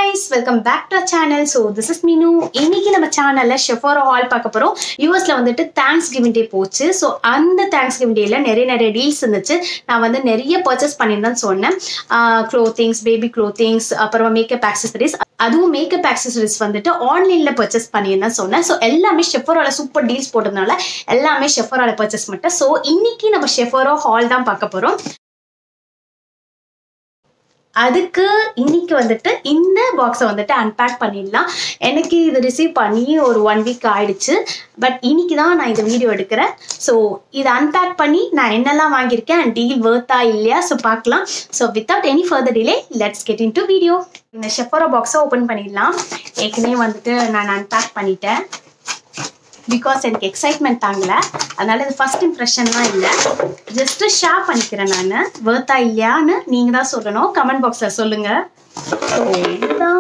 guys welcome back to channel so this is Meenu இன்னைக்கு நம்ம சேனல்ல ஷெஃபோரோ ஹால் பார்க்க போறோம் யூஎஸ்ல வந்துட்டு தேங்க்ஸ் கிவிங் டே போச்சு ஸோ அந்த தேங்க்ஸ் கிவிங் டேல நிறைய நிறைய டீல்ஸ் இருந்துச்சு நான் வந்து நிறைய பர்ச்சேஸ் பண்ணியிருந்தேன்னு சொன்னேன் க்ளோத்திங்ஸ் பேபி க்ளோத்திங்ஸ் அப்புறமா மேக்கப் ஆக்சசரிஸ் அதுவும் மேக்கப் ஆக்சசரிஸ் வந்துட்டு ஆன்லைன்ல பர்ச்சேஸ் பண்ணியிருந்தேன் சொன்னேன் ஸோ எல்லாமே ஷெஃபரோல சூப்பர் டீல்ஸ் போட்டதுனால எல்லாமே ஷெஃபரோல பர்ச்சேஸ் பண்ணிட்டேன் ஸோ இன்னைக்கு நம்ம ஷெஃபரோ ஹால் தான் பார்க்க போறோம் அதுக்கு இன்னைக்கு வந்துட்டு இந்த பாக்ஸை வந்துட்டு அன்பேக் பண்ணிடலாம் எனக்கு இது ரிசீவ் பண்ணி ஒரு ஒன் வீக் ஆயிடுச்சு பட் இன்னைக்கு தான் நான் இந்த வீடியோ எடுக்கிறேன் ஸோ இதை அன்பேக் பண்ணி நான் என்னெல்லாம் வாங்கியிருக்கேன் அண்ட் டீல் வேர்த்தா இல்லையா ஸோ பார்க்கலாம் so without any further delay let's get in to video இந்த ஷெஃபரோ பாக்ஸை ஓப்பன் பண்ணிடலாம் ஏற்கனவே வந்துட்டு நான் அன்பேக் பண்ணிட்டேன் பிகாஸ் எனக்கு எக்ஸைட்மெண்ட் தாங்கல அதனால இது ஃபர்ஸ்ட் இம்ப்ரெஷன்லாம் இல்லை ஜஸ்ட் ஷேர் பண்ணிக்கிறேன் நான் வேர்த்தா இல்லையான்னு நீங்க தான் சொல்லணும் கமெண்ட் பாக்ஸ்ல சொல்லுங்க ஸோ இதுதான்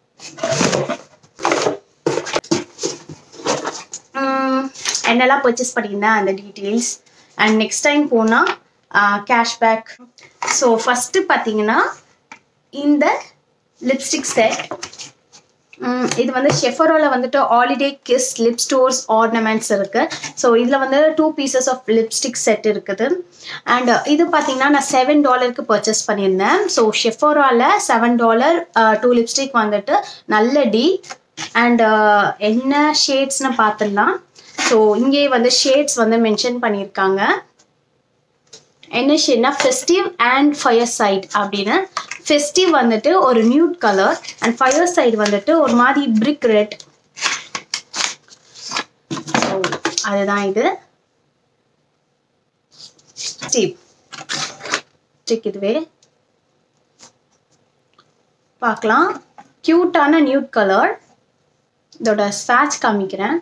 உம், என்னெல்லாம் பர்ச்சேஸ் பண்ணியிருந்தேன் அந்த டீட்டெயில்ஸ் அண்ட் நெக்ஸ்ட் டைம் போனால் கேஷ்பேக் ஸோ ஃபஸ்ட்டு பார்த்தீங்கன்னா இந்த லிப்ஸ்டிக் செட் ம், இது வந்து ஷெஃபரோல வந்துட்டு holiday kiss lip stores ornaments இருக்கு ஸோ இதில் வந்து two pieces of lipstick set இருக்குது அண்ட் இது பார்த்தீங்கன்னா நான் செவன் டாலருக்கு பர்ச்சேஸ் பண்ணியிருந்தேன் ஸோ ஷெஃபரோல செவன் டாலர் டூ லிப்ஸ்டிக் வந்துட்டு நல்ல டீ அண்ட் என்ன ஷேட்ஸ்னு பார்த்துடலாம் ஸோ இங்கே வந்து ஷேட்ஸ் வந்து மென்ஷன் பண்ணியிருக்காங்க என்ன ஷேட்னா ஃபெஸ்டிவ் அண்ட் ஃபயர் சைட் அப்படின்னு ஃபெஸ்டிவ் வந்துட்டு ஒரு nude colour and fire side வந்துட்டு ஒரு மாதிரி பிரிக் ரெட் ஸோ அதுதான் இது ஸ்டீவ் ஸ்டிக் இதுவே பார்க்கலாம் க்யூட்டான நியூட் கலர் இதோட ஸ்வாட்ச் காமிக்கிறேன்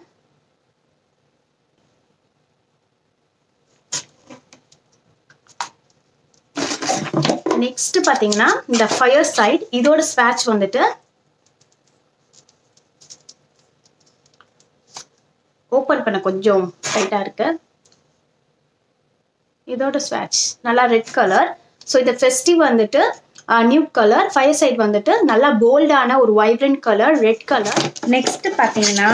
நெக்ஸ்ட் பாத்தீங்கன்னா இந்த ஃபயர் சைட் இதோட ஸ்வாட்ச் வந்துட்டு ஓப்பன் பண்ண கொஞ்சம் டைட்டா இருக்கு இதோட ஸ்வாட்ச் நல்லா ரெட் கலர் ஸோ இந்த ஃபெஸ்டிவ் வந்துட்டு நியூ கலர் ஃபயர் சைட் வந்துட்டு நல்லா போல்டான ஒரு vibrant colour red colour next பார்த்தீங்கன்னா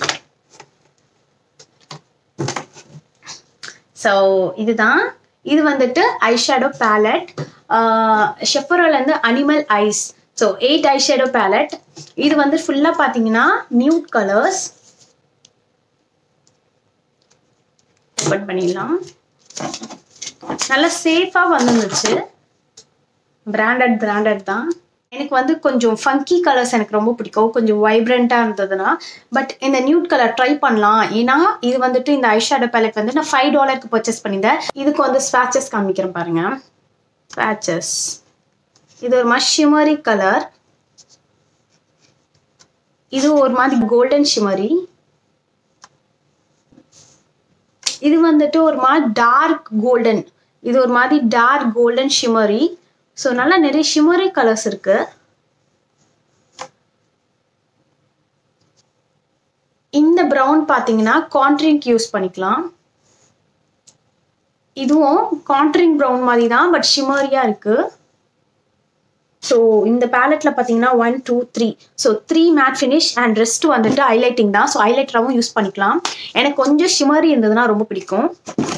ஸோ இதுதான் இது வந்துட்டு ஐஷேடோ பேலட் ஷெஃபரோலேருந்து animal eyes so eight eyeshadow palette இது வந்து ஃபுல்லாக பார்த்தீங்கன்னா நியூட் கலர்ஸ் ஓப்பன் பண்ணிடலாம் நல்லா சேஃபாக வந்துருந்துச்சு பிராண்டட் பிராண்டட் தான் எனக்கு வந்து கொஞ்சம் ஃபங்கி கலர்ஸ் எனக்கு ரொம்ப பிடிக்கும் கொஞ்சம் வைப்ரண்ட்டாக இருந்ததுன்னா பட் இந்த நியூட் கலர் ட்ரை பண்ணலாம் ஏன்னா இது வந்துட்டு இந்த ஐஷேடோ பேலட் வந்து நான் ஃபைவ் டாலருக்கு பர்ச்சேஸ் பண்ணியிருந்தேன் இதுக்கு வந்து ஸ்வாச்சஸ் காமிக்கிறேன் பாருங்க ஸ்வாச்சஸ் இது ஒரு மாதிரி ஷிமரி கலர் இது ஒரு மாதிரி கோல்டன் ஷிமரி இது வந்துட்டு ஒரு மாதிரி டார்க் கோல்டன் இது ஒரு மாதிரி டார்க் கோல்டன் ஷிமரி ஸோ நல்லா நிறைய ஷிமரி கலர்ஸ் இருக்கு இந்த ப்ரௌன் பார்த்தீங்கன்னா கான்ட்ரிங்க் யூஸ் பண்ணிக்கலாம் இதுவும் கான்ட்ரிங் ப்ரௌன் மாதிரி தான் பட் ஷிமரியா இருக்கு ஸோ இந்த பேலட்ல பார்த்தீங்கன்னா one two three so three matte finish and rest வந்துட்டு ஹைலைட்டிங் தான் ஸோ ஹைலைட்டராகவும் யூஸ் பண்ணிக்கலாம் எனக்கு கொஞ்சம் ஷிமரி இருந்ததுன்னா ரொம்ப பிடிக்கும்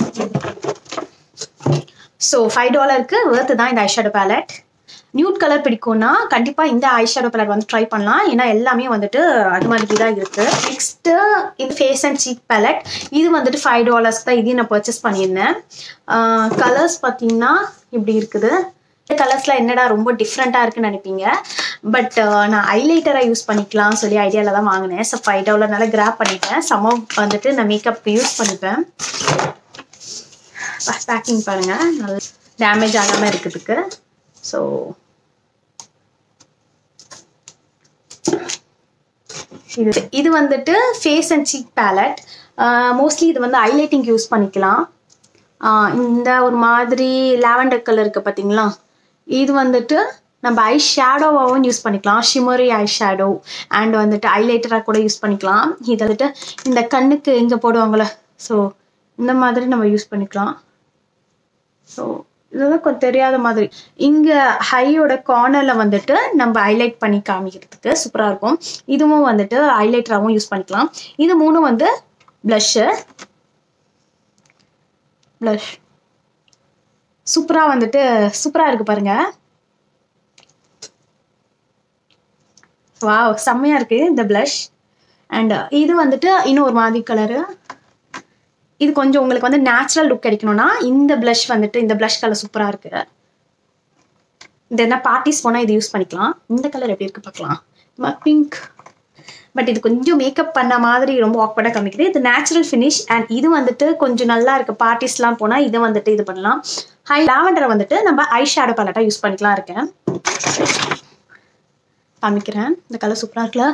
ஸோ ஃபைவ் டாலருக்கு ஒர்த்து தான் இந்த ஐஷேடோ பேலட் நியூட் கலர் பிடிக்கும்னா கண்டிப்பாக இந்த ஐஷேடோ பேலட் வந்து ட்ரை பண்ணலாம் ஏன்னா எல்லாமே வந்துட்டு அது மாதிரி தான் இருக்கு நெக்ஸ்ட்டு இந்த ஃபேஸ் அண்ட் சீக் பேலட் இது வந்துட்டு ஃபைவ் டாலர்ஸ்க்கு தான் இதையும் நான் பர்ச்சேஸ் பண்ணியிருந்தேன் கலர்ஸ் பார்த்தீங்கன்னா இப்படி இருக்குது கலர்ஸ்லாம் என்னடா ரொம்ப டிஃப்ரெண்ட்டாக இருக்குன்னு நினைப்பீங்க பட் நான் ஹைலைட்டராக யூஸ் பண்ணிக்கலாம் சொல்லி ஐடியாவில் தான் வாங்கினேன் ஸோ ஃபைவ் டாலர்னால கிராப் பண்ணிட்டேன் சம வந்துட்டு நான் மேக்கப் யூஸ் பண்ணிப்பேன் பேக்கிங் பாருங்க நல்ல டேமேஜ் ஆகாமல் இருக்கிறதுக்கு ஸோ இது இது வந்துட்டு face and cheek palette mostly இது வந்து ஹைலைட்டிங் யூஸ் பண்ணிக்கலாம் ஆஹ் இந்த ஒரு மாதிரி லாவெண்டர் கலர் இருக்கு பார்த்தீங்களா இது வந்துட்டு நம்ம ஐ ஷேடோவாகவும் யூஸ் பண்ணிக்கலாம் ஷிமரி ஐ ஷேடோ அண்ட் வந்துட்டு ஹைலைட்டராக கூட யூஸ் பண்ணிக்கலாம் இது வந்துட்டு இந்த கண்ணுக்கு எங்கே போடுவாங்களே ஸோ இந்த மாதிரி நம்ம யூஸ் பண்ணிக்கலாம் ஸோ இதெல்லாம் கொஞ்சம் தெரியாத மாதிரி இங்க ஹையோட கார்னர்ல வந்துட்டு நம்ம ஹைலைட் பண்ணி காமிக்கிறதுக்கு சூப்பரா இருக்கும் இதுவும் வந்துட்டு ஹைலைட்டராகவும் யூஸ் பண்ணிக்கலாம் இது மூணும் வந்து ப்ளஷ்ஷு ப்ளஷ் சூப்பரா வந்துட்டு சூப்பரா இருக்கு பாருங்க வாவ் செம்மையா இருக்கு இந்த ப்ளஷ் அண்ட் இது வந்துட்டு இன்னும் ஒரு மாதிரி கலரு இது கொஞ்சம் உங்களுக்கு வந்து நேச்சுரல் லுக் கிடைக்கணும்னா இந்த ப்ளஷ் வந்துட்டு இந்த ப்ளஷ் கலர் சூப்பராக இருக்கு இந்த என்ன பார்ட்டிஸ் போனால் இது யூஸ் பண்ணிக்கலாம் இந்த கலர் எப்படி இருக்கு பார்க்கலாம் பிங்க் பட் இது கொஞ்சம் மேக்கப் பண்ண மாதிரி ரொம்ப ஆக்வர்டாக காமிக்குது இது நேச்சுரல் ஃபினிஷ் அண்ட் இது வந்துட்டு கொஞ்சம் நல்லா இருக்கு பார்ட்டிஸ்லாம் போனால் இதை வந்துட்டு இது பண்ணலாம் ஹை லாவெண்டரை வந்துட்டு நம்ம ஐ ஷேடோ பலட்டாக யூஸ் பண்ணிக்கலாம் இருக்கேன் காமிக்கிறேன் இந்த கலர் சூப்பராக இருக்குல்ல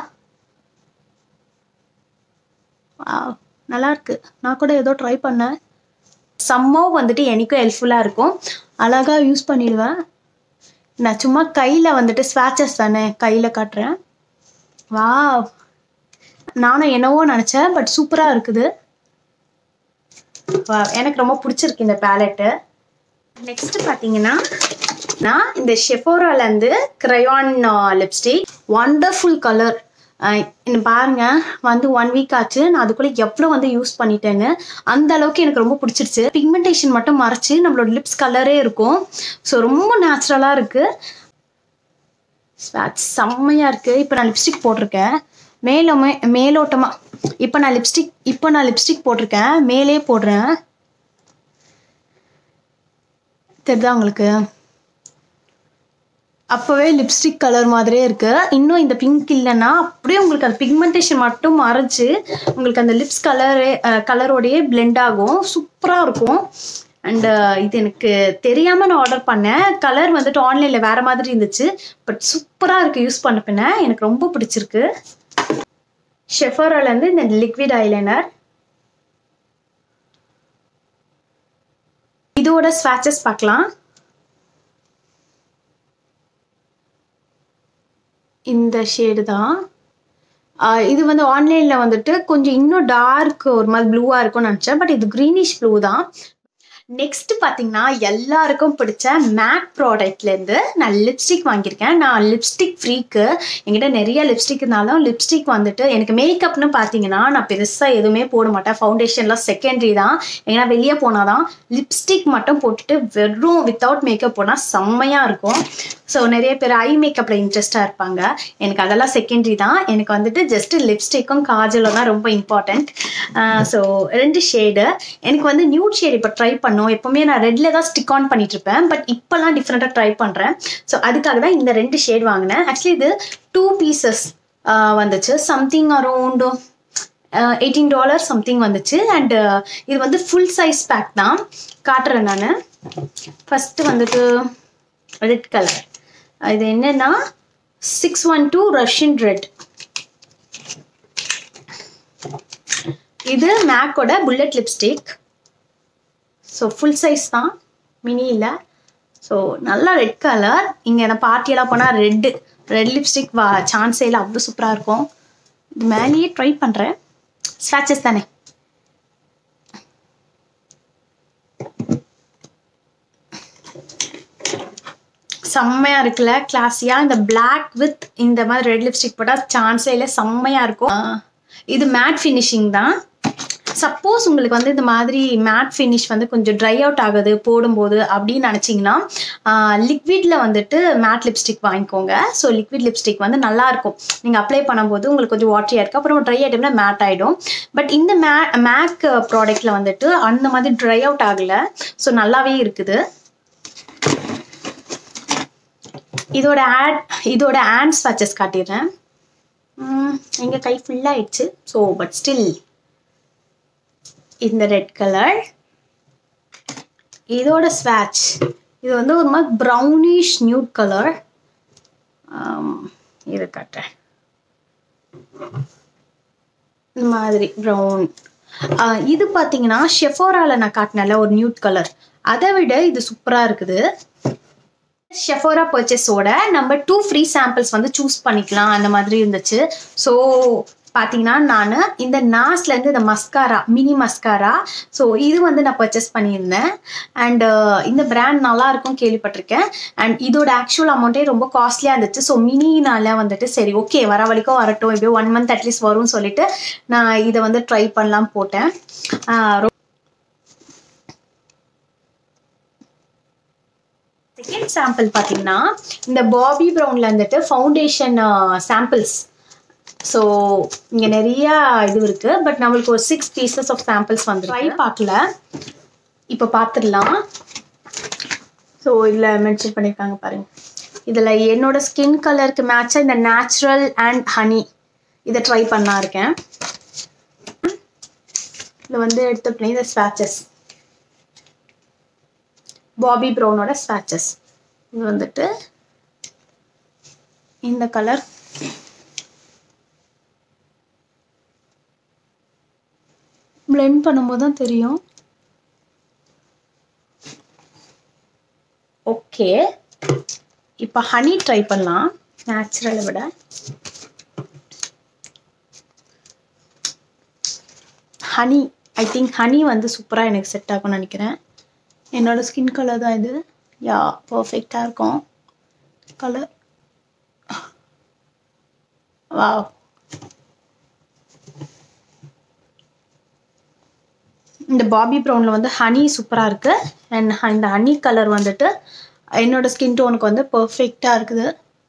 Wow, நல்லா இருக்கு நான் கூட ஏதோ ட்ரை பண்ணேன் சம்மோ வந்துட்டு எனக்கும் ஹெல்ப்ஃபுல்லாக இருக்கும் அழகாக யூஸ் பண்ணிடுவேன் நான் சும்மா கையில் வந்துட்டு ஸ்வாச்சஸ் தானே கையில் காட்டுறேன் வா நானும் என்னவோ நினச்சேன் பட் சூப்பராக இருக்குது Wow, எனக்கு ரொம்ப பிடிச்சிருக்கு இந்த பேலட்டு நெக்ஸ்ட் பார்த்தீங்கன்னா நான் இந்த ஷெஃபோராலேருந்து க்ரையான் லிப்ஸ்டிக் ஒண்டர்ஃபுல் கலர் பாருங்க வந்து ஒன் வீக் ஆச்சு நான் அதுக்குள்ளே எவ்வளோ வந்து யூஸ் பண்ணிட்டேன்னு அந்த அளவுக்கு எனக்கு ரொம்ப பிடிச்சிருச்சு பிக்மெண்டேஷன் மட்டும் மறைச்சு நம்மளோட லிப்ஸ் கலரே இருக்கும் ஸோ ரொம்ப நேச்சுரலாக இருக்கு ஸ்வாட்ச் செம்மையாக இருக்குது இப்போ நான் லிப்ஸ்டிக் போட்டிருக்கேன் மேலுமே மேலோட்டமாக இப்போ நான் லிப்ஸ்டிக் இப்போ நான் லிப்ஸ்டிக் போட்டிருக்கேன் மேலே போடுறேன் தெரியுதா உங்களுக்கு அப்போவே லிப்ஸ்டிக் கலர் மாதிரியே இருக்கு இன்னும் இந்த பிங்க் இல்லைன்னா அப்படியே உங்களுக்கு அந்த பிக்மெண்டேஷன் மட்டும் மறைச்சு உங்களுக்கு அந்த லிப்ஸ் கலரே கலரோடையே பிளெண்ட் ஆகும் சூப்பராக இருக்கும் அண்டு இது எனக்கு தெரியாமல் நான் ஆர்டர் பண்ணேன் கலர் வந்துட்டு ஆன்லைனில் வேற மாதிரி இருந்துச்சு பட் சூப்பராக இருக்கு யூஸ் பண்ண பின்ன எனக்கு ரொம்ப பிடிச்சிருக்கு ஷெஃபரோலேருந்து இந்த லிக்விட் ஐலைனர் இதோட ஸ்வாச்சஸ் பார்க்கலாம் இந்த ஷேடு தான் ஆஹ் இது வந்து ஆன்லைனில் வந்துட்டு கொஞ்சம் இன்னும் டார்க் ஒரு மாதிரி ப்ளூவாக இருக்கும்னு நினச்சேன் பட் இது க்ரீனிஷ் ப்ளூ தான் நெக்ஸ்ட் பார்த்தீங்கன்னா எல்லாருக்கும் பிடிச்ச மேக் ப்ராடக்ட்லேருந்து நான் லிப்ஸ்டிக் வாங்கியிருக்கேன் நான் லிப்ஸ்டிக் ஃப்ரீக்கு என்கிட்ட நிறைய லிப்ஸ்டிக் இருந்தாலும் லிப்ஸ்டிக் வந்துட்டு எனக்கு மேக்கப்னு பார்த்தீங்கன்னா நான் பெருசாக எதுவுமே போட மாட்டேன் ஃபவுண்டேஷன்லாம் செகண்டரி தான் ஏன்னா வெளியே போனால் தான் லிப்ஸ்டிக் மட்டும் போட்டுட்டு வெறும் வித்தவுட் மேக்கப் போனால் செம்மையாக இருக்கும் ஸோ நிறைய பேர் ஐ மேக்கப்பில் இன்ட்ரெஸ்டாக இருப்பாங்க எனக்கு அதெல்லாம் செகண்டரி தான் எனக்கு வந்துட்டு ஜஸ்ட் லிப்ஸ்டிக்கும் காஜலும் தான் ரொம்ப இம்பார்ட்டண்ட் ஸோ ரெண்டு ஷேடு எனக்கு வந்து நியூட் ஷேட் இப்போ ட்ரை பண்ணோம் எப்போவுமே நான் ரெட்ல தான் ஸ்டிக் ஆன் பண்ணிட்டு இருப்பேன் பட் இப்போல்லாம் டிஃப்ரெண்ட்டாக ட்ரை பண்ணுறேன் ஸோ அதுக்காக தான் இந்த ரெண்டு ஷேட் வாங்கினேன் ஆக்சுவலி இது டூ பீசஸ் வந்துச்சு something around eighteen dollar something வந்துச்சு அண்ட் இது வந்து ஃபுல் சைஸ் பேக் தான் காட்டுறேன் நான் ஃபஸ்ட்டு வந்துட்டு ரெட் கலர் இது என்னன்னா six one two Russian red இது மேக்கோட bullet lipstick so full size தான் மினி இல்லை ஸோ நல்லா ரெட் கலர் இங்கே நான் பார்ட்டியெல்லாம் போனால் ரெட்டு ரெட் லிப்ஸ்டிக் வா சான்ஸே இல்லை அவ்வளோ சூப்பராக இருக்கும் இது மேலேயே ட்ரை பண்ணுறேன் ஸ்வாச்சஸ் தானே செம்மையா இருக்குல்ல கிளாஸியா இந்த பிளாக் வித் இந்த மாதிரி ரெட் லிப்ஸ்டிக் போட்டால் சான்ஸே இல்லை செம்மையா இருக்கும் ஆஹ் இது மேட் ஃபினிஷிங் தான் சப்போஸ் உங்களுக்கு வந்து இந்த மாதிரி மேட் ஃபினிஷ் வந்து கொஞ்சம் ட்ரை அவுட் ஆகுது போடும்போது அப்படின்னு நினச்சிங்கன்னா லிக்விடில் வந்துட்டு மேட் லிப்ஸ்டிக் வாங்கிக்கோங்க ஸோ லிக்விட் லிப்ஸ்டிக் வந்து நல்லா இருக்கும் நீங்கள் அப்ளை பண்ணும்போது உங்களுக்கு கொஞ்சம் வாட்டரியாக இருக்குது அப்புறம் ட்ரை ஆகிட்டோம்னா மேட் ஆகிடும் பட் இந்த மே மேக் ப்ராடக்ட்டில் வந்துட்டு அந்த மாதிரி ட்ரை அவுட் ஆகலை ஸோ நல்லாவே இருக்குது இதோட ஆட் இதோட ஹேண்ட் ஸ்வாச்சஸ் காட்டிடுறேன் எங்கள் கை ஃபுல்லாகிடுச்சு ஸோ பட் ஸ்டில் இந்த ரெட் கலர் இதோட ஸ்வாட்ச் இது வந்து ஒரு மாதிரி ப்ரௌனிஷ் நியூட் கலர் இது காட்டுறேன் இந்த மாதிரி ப்ரௌன் இது பார்த்தீங்கன்னா ஷெஃபோரால நான் காட்டினல ஒரு நியூட் கலர் அதை விட இது சூப்பராக இருக்குது ஷெஃபோரா பர்ச்சேஸோட நம்ம டூ ஃப்ரீ சாம்பிள்ஸ் வந்து சூஸ் பண்ணிக்கலாம் அந்த மாதிரி இருந்துச்சு ஸோ பார்த்தீங்கன்னா நான் இந்த நாஸ்லேருந்து இந்த மஸ்காரா மினி மஸ்காரா ஸோ இது வந்து நான் பர்ச்சேஸ் பண்ணியிருந்தேன் அண்ட் இந்த பிராண்ட் நல்லா இருக்கும் கேள்விப்பட்டிருக்கேன் அண்ட் இதோட ஆக்சுவல் அமௌண்ட்டே ரொம்ப காஸ்ட்லியாக இருந்துச்சு ஸோ மினினால வந்துட்டு சரி ஓகே வர வரைக்கும் வரட்டும் எப்படியோ ஒன் மந்த் அட்லீஸ்ட் வரும்னு சொல்லிட்டு நான் இதை வந்து ட்ரை பண்ணலாம் போட்டேன் செகண்ட் சாம்பிள் பார்த்தீங்கன்னா இந்த பாபி ப்ரௌனில் வந்துட்டு ஃபவுண்டேஷன் சாம்பிள்ஸ் ஸோ இங்கே நிறைய இது இருக்குது பட் நம்மளுக்கு ஒரு சிக்ஸ் பீசஸ் ஆஃப் சாம்பிள்ஸ் வந்து ட்ரை பார்க்கல இப்போ பார்த்துடலாம் ஸோ இதில் மென்ஷன் பண்ணியிருக்காங்க பாருங்க இதில் என்னோட ஸ்கின் கலருக்கு மேட்சாக இந்த நேச்சுரல் அண்ட் ஹனி இதை ட்ரை பண்ணா இருக்கேன் இதில் வந்து எடுத்த இந்த ஸ்வாச்சஸ் பாபி ப்ரௌனோட ஸ்வாச்சஸ் இது வந்துட்டு இந்த கலர் பிளெண்ட் பண்ணும்போது தான் தெரியும் ஓகே இப்போ ஹனி ட்ரை பண்ணலாம் நேச்சுரலை விட ஹனி ஐ திங்க் ஹனி வந்து சூப்பராக எனக்கு செட் ஆகும்னு நினைக்கிறேன் என்னோட ஸ்கின் கலர் தான் இது யா பர்ஃபெக்டாக இருக்கும் கலர் வா இந்த பாபி ப்ரௌனில் வந்து ஹனி சூப்பராக இருக்குது அண்ட் இந்த ஹனி கலர் வந்துட்டு என்னோட ஸ்கின் டோனுக்கு வந்து பர்ஃபெக்டாக இருக்குது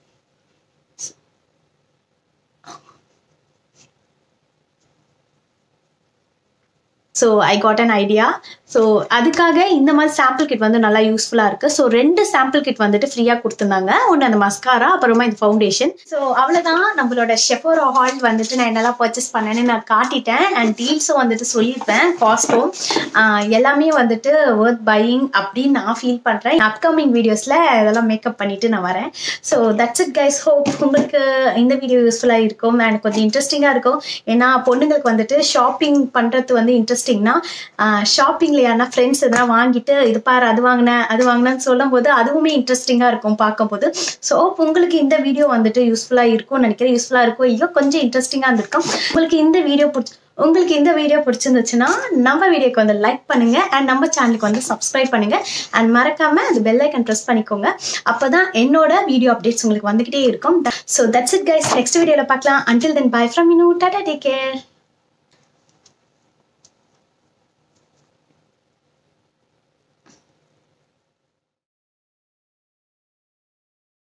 so I got an idea so அதுக்காக இந்த மாதிரி சாம்பிள் கிட் வந்து நல்லா யூஸ்ஃபுல்லாக இருக்குது ஸோ ரெண்டு சாம்பிள் கிட் வந்துட்டு ஃப்ரீயாக கொடுத்துருந்தாங்க ஒன்று அந்த மஸ்காரா அப்புறமா இந்த ஃபவுண்டேஷன் ஸோ அவ்வளோதான் நம்மளோட ஷெஃபோரா ஹால் வந்துட்டு நான் என்னெல்லாம் பர்ச்சேஸ் பண்ணேன்னு நான் காட்டிட்டேன் அண்ட் டீல்ஸும் வந்துட்டு சொல்லியிருப்பேன் காஸ்ட்டும் எல்லாமே வந்துட்டு ஒர்த் பையிங் அப்படின்னு நான் ஃபீல் பண்ணுறேன் அப்கமிங் வீடியோஸில் இதெல்லாம் மேக்கப் பண்ணிட்டு நான் வரேன் so that's it guys hope உங்களுக்கு இந்த வீடியோ யூஸ்ஃபுல்லாக இருக்கும் அண்ட் கொஞ்சம் இன்ட்ரெஸ்டிங்காக இருக்கும் ஏன்னா பொண்ணுங்களுக்கு வந்துட்டு ஷாப்பிங் பண்ணுறது வந்து இன்ட்ரெஸ்டிங்னா ஷாப்பிங்கில் யாருன்னா ஃப்ரெண்ட்ஸ் எதனா வாங்கிட்டு இது பாரு அது வாங்கினேன் அது வாங்கினேன்னு சொல்லும் போது அதுவுமே இன்ட்ரெஸ்டிங்காக இருக்கும் பார்க்கும்போது ஸோ உங்களுக்கு இந்த வீடியோ வந்துட்டு யூஸ்ஃபுல்லாக இருக்கும்னு நினைக்கிறேன் யூஸ்ஃபுல்லாக இருக்கும் ஐயோ கொஞ்சம் இன்ட்ரெஸ்டிங்காக இருந்திருக்கும் உங்களுக்கு இந்த வீடியோ பிடிச்சி உங்களுக்கு இந்த வீடியோ பிடிச்சிருந்துச்சுன்னா நம்ம வீடியோக்கு வந்து லைக் பண்ணுங்க அண்ட் நம்ம சேனலுக்கு வந்து சப்ஸ்கிரைப் பண்ணுங்க அண்ட் மறக்காம அந்த பெல் ஐக்கன் ப்ரெஸ் பண்ணிக்கோங்க அப்பதான் என்னோட வீடியோ அப்டேட்ஸ் உங்களுக்கு வந்துகிட்டே இருக்கும் so that's it guys next வீடியோவில் பார்க்கலாம் until then bye from you tata take care